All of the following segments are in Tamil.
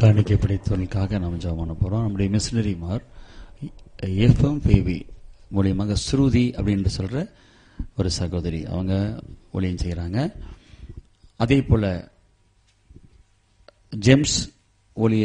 காணிக்கை படைத்தவர்களுக்காக நாம் ஜெபம் பண்ண போகிறோம் நம்முடைய மிஷினரிமார் எஃப்எம் பேவி மூலியமாக ஸ்ருதி அப்படின்னு சொல்கிற ஒரு சகோதரி அவங்க ஊழியம் செய்கிறாங்க அதே போல் ஜெம்ஸ் ஊழிய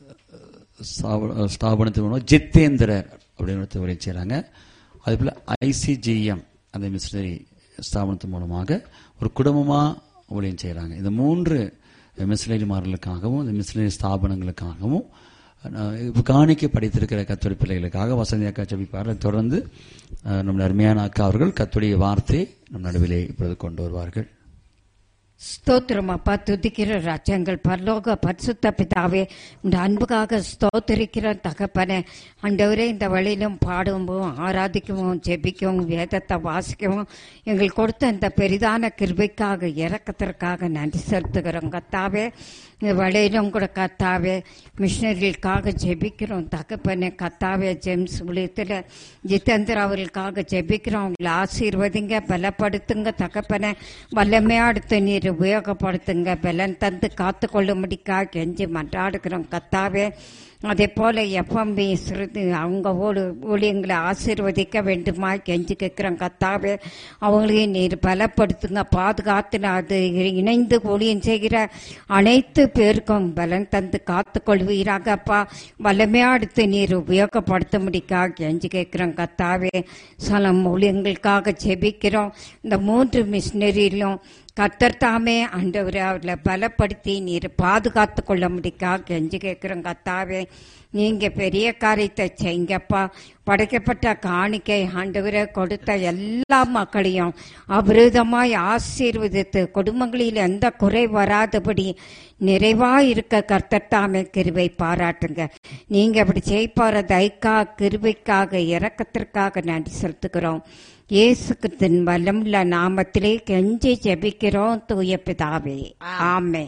ஸ்தாப- ஸ்தாபனத்தின் மூலம் ஜித்தேந்திரர் அப்படின்னு ஊழியம் செய்கிறாங்க அதே போல் ஐசிஜிஎம் அந்த மிஷினரி ஸ்தாபனத்தின் மூலமாக ஒரு குடும்பமாக ஊழியம் செய்கிறாங்க இந்த மூன்று மிஷினரிமார்களுக்காகவும் இந்த மிஷினரி ஸ்தாபனங்களுக்காகவும் அஹ், இப்ப காணிக்கை படித்திருக்கிற கத்தோடி பிள்ளைகளுக்காக வசந்தி அக்கா ஜபிப்பார்கள் தொடர்ந்து அஹ், நம்முடைய அருமையான அக்கா அவர்கள் கத்துடைய வார்த்தையை நம் நடுவிலே இப்பொழுது கொண்டு வருவார்கள் ஸ்தோத்திரம் அப்பா துதிக்கிற ராஜ்யங்கள் பரலோக பரிசுத்த பிதாவே இந்த அன்புக்காக ஸ்தோத்திரிக்கிற தகப்பனே ஆண்டவரே இந்த வழியிலும் பாடவும் ஆராதிக்கவும் ஜெபிக்கவும் வேதத்தை வாசிக்கவும் எங்களுக்கு கொடுத்த இந்த பெரிதான கிருபைக்காக இறக்கத்திற்காக நன்றி செலுத்துகிறோம் கத்தாவே இந்த வழியிலும் கூட கத்தாவே மிஷினரிகளுக்காக ஜெபிக்கிறோம் தகப்பனே கத்தாவே ஜெம்ஸ் ஊழியத்தில் ஜிதேந்திர அவர்களுக்காக ஜெபிக்கிறோம் அவங்களை ஆசீர்வதிங்க பலப்படுத்துங்க தகப்பனே வல்லமையா அடுத்து நீர் உபயோகப்படுத்துங்க பலன் தந்து காத்து கொள்ளும்படிக்கா கெஞ்சி மன்றாடுகிறோம் கத்தாவே அதே போல எஃப்எம்பி சிறுது அவங்க ஊழ ஊழியங்களை ஆசீர்வதிக்க வேண்டுமா கெஞ்சி கேட்கிறோம் கத்தாவே அவங்களையும் நீர் பலப்படுத்துங்க பாதுகாத்து அது இணைந்து ஊழியம் செய்கிற அனைத்து பேருக்கும் பலன் தந்து காத்து கொள்வீராக அப்பா வல்லமையா அடுத்து நீர் உபயோகப்படுத்த முடிக்கா கெஞ்சி கேட்கிறோம் கத்தாவே சலம் ஊழியங்களுக்காக ஜெபிக்கிறோம் இந்த மூன்று மிஷினரியிலும் கத்தர் தாமே ஆண்டவரை அவர்களை பலப்படுத்தி நீர் பாதுகாத்து கொள்ள முடிக்கா கெஞ்சி கேட்கிறோம் கத்தாவே நீங்க பெரிய காரியத்தை செய்யுங்கப்பா படைக்கப்பட்ட காணிக்கை ஆண்டவரை கொடுத்த எல்லா மக்களையும் அபிரதமாய் ஆசீர்வதித்து குடும்பங்களில் எந்த குறை வராதபடி நிறைவா இருக்க கர்த்தர் தாமே கிருபை பாராட்டுங்க நீங்க அப்படி செய்ப்பார தைக்கா கிருபைக்காக இரக்கத்திற்காக நன்றி செலுத்துகிறோம் இயேசு கிறிஸ்துவின் வல்லமுள்ள நாமத்திலே கெஞ்சி ஜெபிக்கிறோம் தூய பிதாவே ஆமென்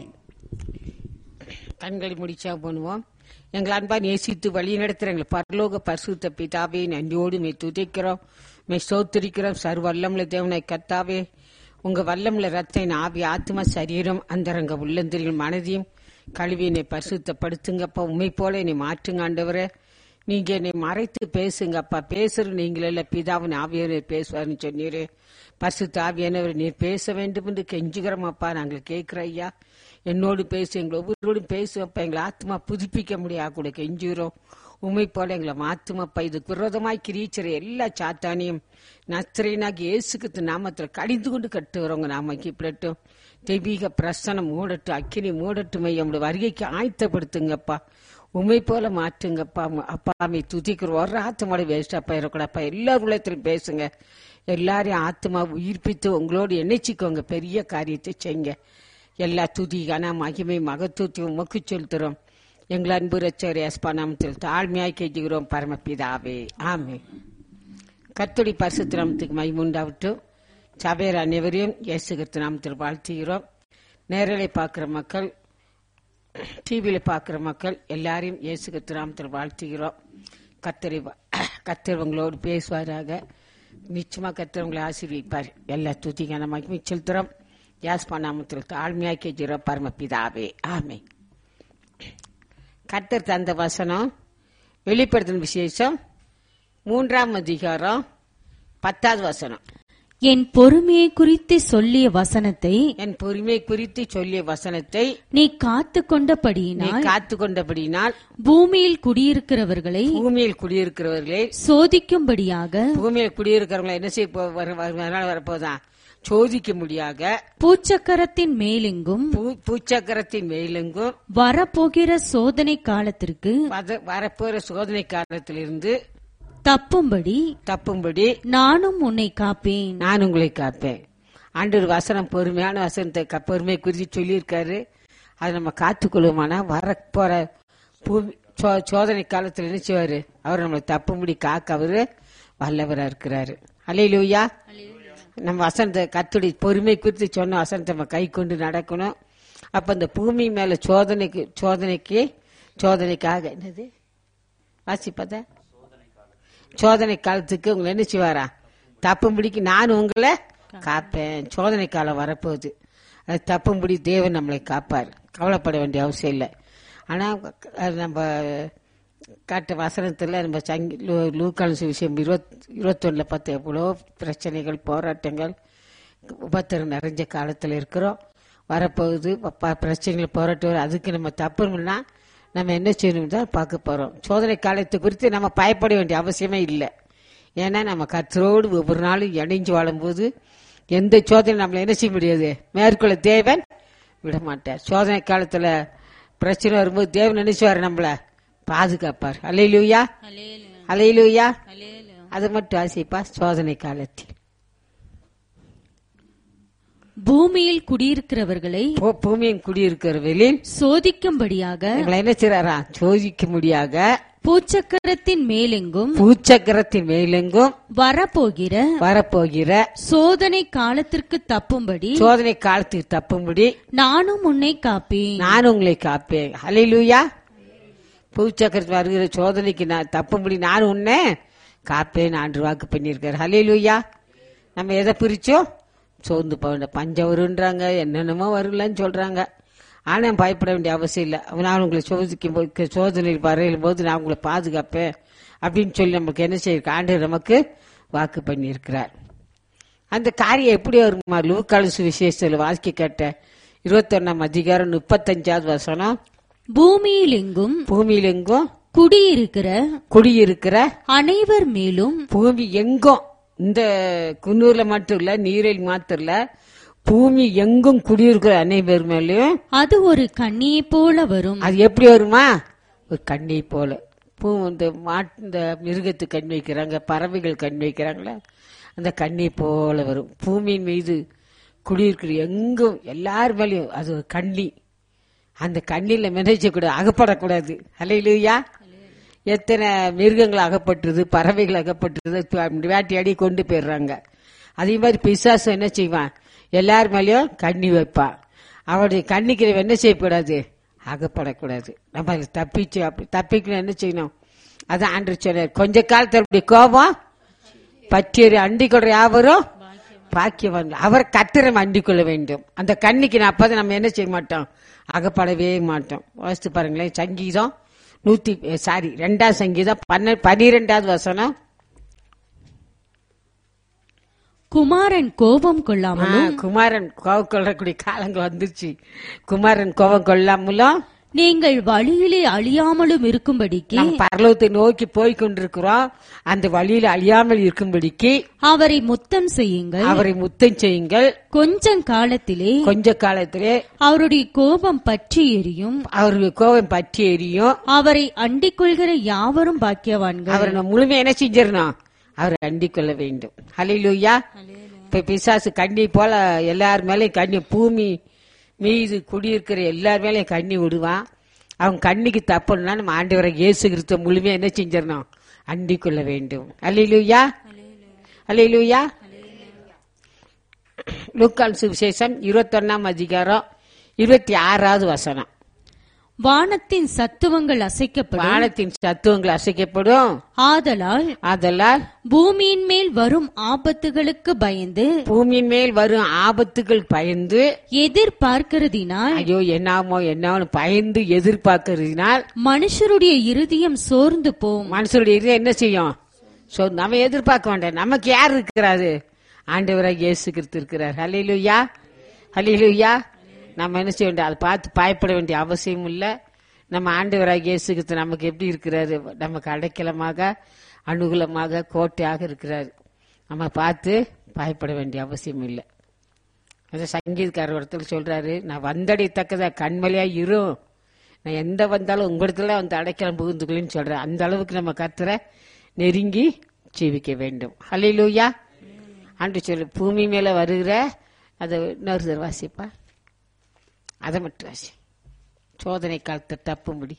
கண்களை முடிச்சா பண்ணுவோம் எங்கள் அன்பா நேசித்து வழி நடத்துற எங்கள் பரலோக பரிசுத்த பிதாவே நன்றியோடு மே துதிக்கிறோம் மே சோத்திரிக்கிறோம் சர்வ வல்லமுள்ள தேவனை கத்தாவே உங்க வல்லமுள்ள ரத்த ஆவி ஆத்மா சரீரம் அந்தரங்க உள்ளந்திரில் மனதையும் கழுவி என்னை பரிசுத்தப்படுத்துங்கப்பா உண்மை போல என்னை மாற்றுங்க ஆண்டவரே நீங்க என்னை மறைத்து பேசுங்கப்பா பேசுற நீங்கள பிதாவின் ஆவியனர் பேசுவார்னு சொன்னீரு பரிசுத்த ஆவியானவர் நீர் பேச வேண்டும் என்று கெஞ்சுகிறோமப்பா நாங்கள் கேட்கிற ஐயா என்னோடு பேசு எங்களை ஒவ்வொருவரோடும் பேசுவப்பா எங்களை ஆத்மா புதுப்பிக்க முடியாது கூட கெஞ்சுகிறோம் உண்மை போல எங்களை மாத்துமப்பா இதுக்கு விரோதமாய் கிரீச்சரை எல்லா சாத்தானியும் நஸ்திரீனாகி இயேசுக்கு நாமத்தில் கடிந்து கொண்டு கட்டுகிறவங்க நாம கீப்பிடட்டும் தெய்வீக பிரசனம் மூடட்டும் அக்கினி மூடட்டும் நம்முடைய வருகைக்கு ஆயத்தப்படுத்துங்கப்பா உண்மை போல மாற்றுங்கப்பா அப்பாமை துதிக்கிறோம் ஒரு ஆத்மாவோட வேஸ்டா போயிடக்கூடாப்பா எல்லா உள்ளத்திலும் பேசுங்க எல்லாரையும் ஆத்மா உயிர்ப்பித்து உங்களோடு எண்ணெச்சிக்கோங்க பெரிய காரியத்தை செய்யுங்க எல்லா துதி கன மகிமை மகத்துவத்தையும் உமக்கு செலுத்துறோம் எங்கள் அன்பு ரச்சர் எஸ்பா நாமத்தில் தாழ்மையாய் கெஞ்சுகிறோம் பரமபிதாவே ஆமே கத்தோடி பரிசுத்த நாமத்துக்கு மகிமுண்டாகட்டும் சபையர் அனைவரையும் இயேசு கிறிஸ்து நாமத்தில் வாழ்த்துகிறோம் நேரலை பார்க்குற மக்கள் டிவியில் பார்க்குற மக்கள் எல்லாரையும் இயேசு கிறிஸ்து நாமத்தில் வாழ்த்துகிறோம் கத்தரை கத்தர் உங்களோடு பேசுவாராக நிச்சயமா கத்தர் உங்களை ஆசீர்விப்பார் எல்லா துதிக்கான மகிமை செலுத்துறோம் யாஸ்பா நாமத்தில் தாழ்மையாக்கி கெஞ்சுகிறோம் பரமபிதாவே ஆமே கத்தர் தந்த வசனம் வெளிப்படுத்தின விசேஷம் மூன்றாம் அதிகாரம் பத்தாவது வசனம் என் பொறுமையை குறித்து சொல்லிய வசனத்தை என் பொறுமை குறித்து சொல்லிய வசனத்தை நீ காத்து நீ கொண்டபடியினால் காத்து கொண்டபடியினால் பூமியில் குடியிருக்கிறவர்களை பூமியில் குடியிருக்கிறவர்களே சோதிக்கும்படியாக பூமியில் குடியிருக்கிறவங்களை என்ன செய்ய போ- வர- வர- வரனால வரப்போதான் சோதிக்க முடியாத பூச்சக்கரத்தின் மேலெங்கும் பூ- பூச்சக்கரத்தின் மேலெங்கும் வரப்போகிற சோதனை காலத்திற்கு வத- வரப்போற சோதனை காலத்திலிருந்து தப்பும்படி தப்பும்படி நானும் உன்னை காப்பேன் நான் உங்களை காப்பேன் ஆண்டவர் வசனம் பொறுமையான வசனத்தை க- பொறுமை குறித்து சொல்லியிருக்காரு அதை நம்ம காத்துக்கொள்வோமானா வரப்போற பூமி சோ- சோதனை காலத்துல என்ன செய்வாரு அவர் நம்மளை தப்பும்படி காக்க அவரு வல்லவரா இருக்கிறாரு அலையிலூயா நம்ம வசனத்தை கத்துடி பொறுமை குறித்து சொன்ன வசனத்தை நம்ம கை கொண்டு நடக்கணும் அப்ப இந்த பூமி மேல சோதனைக்கு சோதனைக்கு சோதனைக்காக என்னது வாசிப்பத சோதனை காலத்துக்கு உங்களை என்ன செய்வாரா தப்பும்படிக்கு நான் உங்களை காப்பேன் சோதனை காலம் வரப்போகுது அது தப்பும்படி தேவன் நம்மளை காப்பார் கவலைப்பட வேண்டிய அவசியம் இல்லை ஆனா அது நம்ம காட்ட வசனத்துல நம்ம சங்கி லூ- லூக்கான விஷயம் இருபத் இருபத்தொன்னுல பார்த்து எவ்வளோ பிரச்சனைகள் போராட்டங்கள் உபத்திரம் நிறைஞ்ச காலத்துல இருக்கிறோம் வரப்போகுது ப- பிரச்சனைகள் போராட்டம் வரும். அதுக்கு நம்ம தப்புனா நம்ம என்ன செய்யணும் தான் பார்க்க போறோம் சோதனை காலத்தை குறித்து நம்ம பயப்பட வேண்டிய அவசியமே இல்லை ஏன்னா நம்ம கத்தரோடு ஒவ்வொரு நாளும் இணைஞ்சு வாழும்போது எந்த சோதனை நம்மளை என்ன செய்ய முடியாது மேற்கொள்ள தேவன் விட மாட்டார் சோதனை காலத்துல பிரச்சனை வரும்போது தேவன் நினைச்சுவாரு நம்மள பாதுகாப்பார் அலையிலூயா அலையிலூயா அது மட்டும் ஆசைப்பா சோதனை காலத்தில் பூமியில் குடியிருக்கிறவர்களை பூ- பூமியின் குடியிருக்கிறவர்களில் சோதிக்கும்படியாக எங்களை என்ன செய்றாரா சோதிக்க முடியாத பூச்சக்கரத்தின் மேலெங்கும் பூச்சக்கரத்தின் மேலெங்கும் வரப்போகிற வரப்போகிற சோதனை காலத்திற்கு தப்பும்படி சோதனை காலத்துக்கு தப்பும்படி நானும் உன்னை காப்பேன் நான் உங்களை காப்பேன் ஹalleluya பூச்சக்கரத்தில் வருகிற சோதனைக்கு நான் தப்பும்படி நான் உன்னை காப்பேன் ஆண்டு வாக்கு பண்ணியிருக்காரு ஹalleluya நம்ம எதை பிரிச்சோம் சோர்ந்து போக வேண்டாம் பஞ்சம் வருன்றாங்க என்னென்னமோ வரும்லன்னு சொல்றாங்க ஆனா பயப்பட வேண்டிய அவசியம் இல்லை நான் உங்களை சோதிக்கும் போது சோதனையில் வரையும் போது நான் உங்களை பாதுகாப்பேன் அப்படின்னு சொல்லி நமக்கு என்ன செய்ய ஆண்டு நமக்கு வாக்கு பண்ணியிருக்கிறார் அந்த காரியம் எப்படி வருமா லூக்காலசு விசேஷத்தில் வாசிக்க கேட்ட இருபத்தொன்னாம் அதிகாரம் முப்பத்தஞ்சாவது வசனம் பூமியில் எங்கும் பூமியில் எங்கும் குடியிருக்கிற குடியிருக்கிற அனைவர் மேலும் பூமி எங்கும் இந்த குன்னூர்ல மட்டும் இல்ல நீரில் மாத்திரம் இல்ல பூமி எங்கும் குடியிருக்கிற அனைவர் மேலயும் அது ஒரு கண்ணியைப் போல வரும் அது எப்படி வருமா ஒரு கண்ணை போல பூ இந்த மாட்டு இந்த மிருகத்துக்கு கண் வைக்கிறாங்க பறவைகள் கண் வைக்கிறாங்களே அந்த கண்ணை போல வரும் பூமியின் மீது குடியிருக்கிற எங்கும் எல்லார் மேலயும் அது ஒரு கண்ணி அந்த கண்ணில மிதச்சக்கூடாது அகப்படக்கூடாது அலையிலுயா எத்தனை மிருகங்கள் அகப்பட்டுருது பறவைகள் அகப்பட்டுருது அப்படி வேட்டையாடி கொண்டு போயிடுறாங்க அதே மாதிரி பிசாசு என்ன செய்வான் எல்லார் மேலயும் கண்ணி வைப்பான் அவருடைய கண்ணிக்கு நம்ம என்ன செய்யக்கூடாது அகப்படக்கூடாது நம்ம அதில் தப்பிச்சு அப்படி தப்பிக்கணும் என்ன செய்யணும் அதான் ஆண்டு சொன்னார் கொஞ்ச காலத்தில் அப்படி கோபம் பற்றியொரு அண்டிக் கொள்ற யாவரும் பாக்கியவான் அவர் கத்திரம் அண்டிக் கொள்ள வேண்டும் அந்த கண்ணிக்கு நான் அப்பதான் நம்ம என்ன செய்ய மாட்டோம் அகப்படவே மாட்டோம் வாசித்து பாருங்களேன் சங்கீதம் நூத்தி சாரி ரெண்டாவது சங்கீதம் பன்ன பனிரெண்டாவது வசனம் குமாரன் கோபம் ஆ, கொள்ளாமலும் குமாரன் கோவம் கொள்ளக்கூடிய காலங்கள் வந்துருச்சு குமாரன் கோபம் கொள்ளாமலும் நீங்கள் வழியிலே அழியாமலும் இருக்கும்படிக்கு நம்ம பரலோகத்தை நோக்கி போய் கொண்டிருக்கிறோம் அந்த வழியில் அழியாமல் இருக்கும்படிக்கு அவரை முத்தம் செய்யுங்கள் அவரை முத்தம் செய்யுங்கள் கொஞ்சம் காலத்திலே கொஞ்ச காலத்திலே அவருடைய கோபம் பற்றி எரியும் அவருக்கு கோபம் பற்றி எரியும் அவரை அண்டிக் கொள்கிற யாவரும் பாக்கியவான்கள் அவரை நம்ம முழுமையா என்ன செஞ்சிடணும் அவரை அண்டிக் கொள்ள வேண்டும் ஹலிலூயா இப்ப பிசாசு கண்ணி போல எல்லார் மேலயும் கண்ணி பூமி மீது குடியிருக்கிற எல்லார் மேலயும் கண்ணி விடுவான் அவன் கண்ணிக்கு தப்புன்னா நம்ம ஆண்டவரை இயேசு கிறிஸ்துவ முழுமையா என்ன செஞ்சிடணும் அண்டிக் கொள்ள வேண்டும் அல்லையிலூயா அல்லையிலூயா லூக்கான் சுவிசேஷம் இருபத்தொன்னாம் அதிகாரம் இருபத்தி ஆறாவது வசனம் வானத்தின் சத்துவங்கள் அசைக்கப்படும் வானத்தின் தத்துவங்கள் அசைக்கப்படும் ஆதலால் ஆதலால் பூமியின் மேல் வரும் ஆபத்துகளுக்கு பயந்து பூமியின் மேல் வரும் ஆபத்துகள் பயந்து எதிர்பார்க்கிறதினால் ஐயோ என்னாமோ என்னாமோ பயந்து எதிர்பார்க்கறதுனால் மனுஷருடைய இருதயம் சோர்ந்து போம் மனுஷனுடைய இதயம் என்ன செய்யும் சோ நம்ம எதிர்பார்க்க வேண்டாம் நமக்கு யார் இருக்கிறாரு ஆண்டவராக இயேசு கிறிஸ்து இருக்கிறார் ஹலிலுயா ஹலிலுயா நம்ம என்ன செய்ய வேண்டிய அதை பார்த்து பயப்பட வேண்டிய அவசியம் இல்லை நம்ம ஆண்டவராக இயேசு கிறிஸ்து நமக்கு எப்படி இருக்கிறாரு நமக்கு அடைக்கலமாக அனுகூலமாக கோட்டையாக இருக்கிறாரு நம்ம பார்த்து பயப்பட வேண்டிய அவசியம் இல்லை அது சங்கீதக்காரர் ஒருத்தர் சொல்றாரு நான் வந்தடையத்தக்கதா கண்மலையா இரும் நான் எந்த வந்தாலும் உங்களிடத்துல வந்து அடைக்கலம் புகுந்துக்கலன்னு சொல்றேன் அந்த அளவுக்கு நம்ம கத்துற நெருங்கி ஜீவிக்க வேண்டும் ஹalleluya ஆண்டு சொல்லு பூமி மேல வருகிற அதை இன்னொரு தடவை வாசிப்பா அதை மட்டும் வாசி சோதனை காலத்தை தப்பும்படி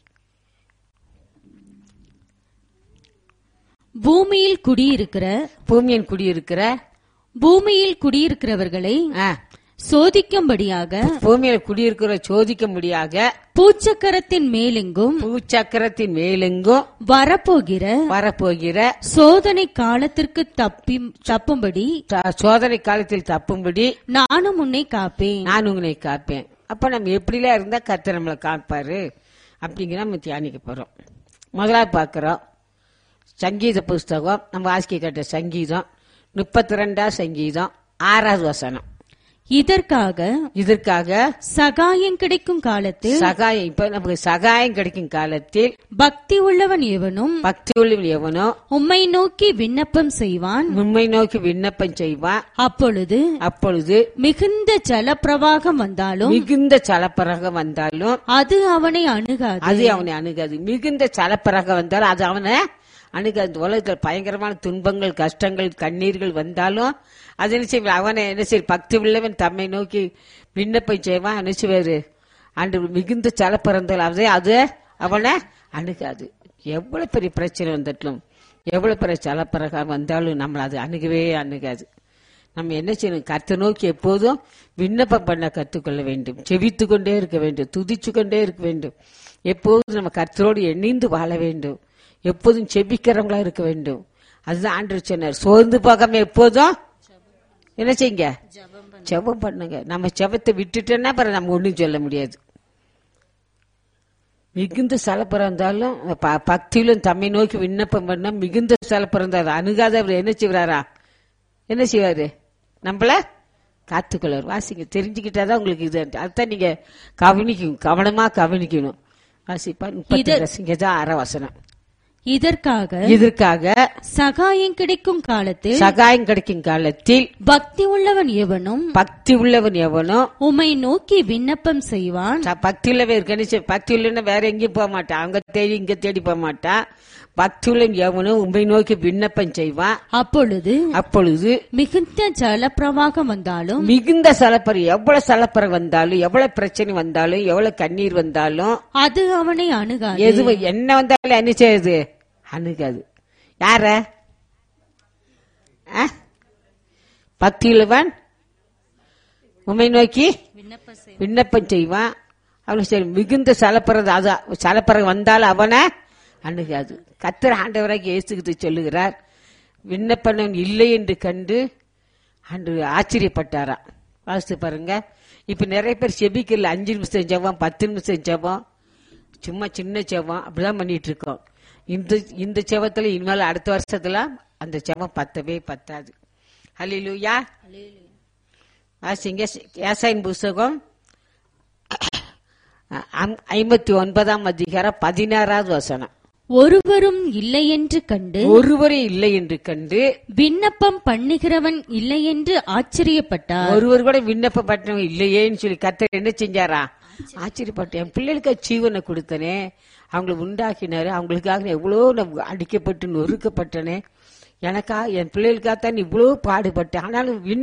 பூமியில் குடியிருக்கிற பூமியின் குடியிருக்கிற பூமியில் குடியிருக்கிறவர்களை ஆ, சோதிக்கும்படியாக பூமியில குடியிருக்கிற சோதிக்க முடியாத பூச்சக்கரத்தின் மேலெங்கும் பூச்சக்கரத்தின் மேலெங்கும் வரப்போகிற வரப்போகிற சோதனை காலத்திற்கு தப்பி தப்பும்படி த- சோதனை காலத்தில் தப்பும்படி நானும் உன்னை காப்பேன் நான் உங்களை காப்பேன் அப்ப நம்ம எப்படிலாம் இருந்தா கர்த்தர் நம்மளை காப்பாரு அப்படிங்கிற நம்ம தியானிக்க போறோம் முதலாவது பார்க்கிறோம் சங்கீத புஸ்தகம் நம்ம வாசிக்க கேட்ட சங்கீதம் முப்பத்தி ரெண்டாம் சங்கீதம் ஆறாவது வசனம் இதற்காக இதற்காக சகாயம் கிடைக்கும் காலத்தில் சகாயம் இப்ப நமக்கு சகாயம் கிடைக்கும் காலத்தில் பக்தி உள்ளவன் எவனும் பக்தி உள்ள எவனோ உம்மை நோக்கி விண்ணப்பம் செய்வான் உண்மை நோக்கி விண்ணப்பம் செய்வான் அப்பொழுது அப்பொழுது மிகுந்த ஜலப்பிரவாகம் வந்தாலும் மிகுந்த சலப்பரகம் வந்தாலும் அது அவனை அணுகாது அது அவனை அணுகாது மிகுந்த சலப்பரகம் வந்தாலும் அது அவனை அணுகாது இந்த உலகத்தில் பயங்கரமான துன்பங்கள் கஷ்டங்கள் கண்ணீர்கள் வந்தாலும் அது என்ன செய்வான் அவனை என்ன செய்ய பக்தி உள்ளவன் தம்மை நோக்கி விண்ணப்பம் செய்வான் என்ன செய்வாரு அன்று மிகுந்த சலப்பறந்தால் அது அது அவனை அணுகாது எவ்வளவு பெரிய பிரச்சனை வந்துட்டும் எவ்வளவு பெரிய சலப்பரகம் வந்தாலும் நம்மளை அது அணுகவே அணுகாது நம்ம என்ன செய்யணும் கர்த்த நோக்கி எப்போதும் விண்ணப்பம் பண்ண கற்றுக்கொள்ள வேண்டும் செவித்து கொண்டே இருக்க வேண்டும் துதிச்சு கொண்டே இருக்க வேண்டும் எப்போதும் நம்ம கர்த்தரோடு இணைந்து வாழ வேண்டும் எப்போதும் செபிக்கிறவங்களா இருக்க வேண்டும் அதுதான் ஆண்டு சொன்னார் சோர்ந்து போகாம எப்போதும் என்ன செய்யுங்க ஜெபம் பண்ணுங்க நம்ம ஜெபத்தை விட்டுட்டோன்னா அப்புறம் நம்ம ஒண்ணும் சொல்ல முடியாது மிகுந்த சலப்பரம் இருந்தாலும் ப- பக்தியிலும் தம்மை நோக்கி விண்ணப்பம் பண்ண மிகுந்த சலப்பரம் இருந்தாலும் அணுகாத அவர் என்ன செய்வாரா என்ன செய்வாரு நம்மள காத்துக்கொள்ளார் வாசிங்க தெரிஞ்சுக்கிட்டாதான் உங்களுக்கு இது அதுதான் நீங்க கவனிக்கணும் கவனமா கவனிக்கணும் வாசிப்பா முப்பத்தி ரசிங்கதான் அற வசனம் இதற்காக இதற்காக சகாயம் கிடைக்கும் காலத்தில் சகாயம் கிடைக்கும் காலத்தில் பக்தி உள்ளவன் எவனும் பக்தி உள்ளவன் எவனோ உம்மை நோக்கி விண்ணப்பம் செய்வான் ச- பக்தி உள்ளவன் இருக்கணும் பக்தி உள்ளவன வேற எங்கேயும் போக மாட்டான் அங்க தேடி இங்க தேடி போக மாட்டான் பக்தி உள்ளவன் எவனோ உண்மை நோக்கி விண்ணப்பம் செய்வான் அப்பொழுது அப்பொழுது மிகுந்த ஜலப்பிரவாகம் வந்தாலும் மிகுந்த சலப்பறை எவ்வளவு சலப்பறை வந்தாலும் எவ்வளவு பிரச்சனை வந்தாலும் எவ்வளவு கண்ணீர் வந்தாலும் அது அவனை அணுகாது எது என்ன வந்தாலும் என்ன செய்யுது அணுகாது யார ஆ? பக்தியுள்ளவன் உண்மை நோக்கி விண்ணப்பம் செய்வான் அவனுக்கு சரி மிகுந்த சலப்பறது அது சலப்பறை வந்தாலும் அவனை அணுகாது கத்திர ஆண்டவராக இயேசுகிட்டு சொல்லுகிறார் விண்ணப்பனவன் இல்லை என்று கண்டு அன்று ஆச்சரியப்பட்டாராம் வாசித்து பாருங்க இப்ப நிறைய பேர் செபிக்கல அஞ்சு நிமிஷம் ஜெபம் பத்து நிமிஷம் ஜெபம் சும்மா சின்ன ஜெபம் அப்படிதான் பண்ணிட்டு இருக்கோம் இந்த இந்த ஜெபத்துல இனிமேல் அடுத்த வருஷத்துல அந்த ஜெபம் பத்தவே பத்தாது ஹalleluya வாசிங்க ஏசாயின் புஸ்தகம் ஐம்- ஐம்பத்தி ஒன்பதாம் அதிகாரம் பதினாறாவது வசனம் ஒருவரும் இல்லை என்று கண்டு ஒருவரே இல்லை என்று கண்டு விண்ணப்பம் பண்ணுகிறவன் இல்லை என்று ஆச்சரியப்பட்டார் ஒருவர் கூட விண்ணப்பப்பட்டவங்க இல்லையேன்னு சொல்லி கர்த்தர் என்ன செஞ்சாரா ஆச்சரியப்பட்டேன் என் பிள்ளைகளுக்கு ஜீவனை கொடுத்தனே அவங்களை உண்டாக்கினாரு அவங்களுக்காக நான் எவ்வளோ நான் அடிக்கப்பட்டு நொறுக்கப்பட்டனே எனக்கா என் பிள்ளைகளுக்காக தான் இவ்வளோ பாடுபட்டேன் ஆனாலும் விண்ண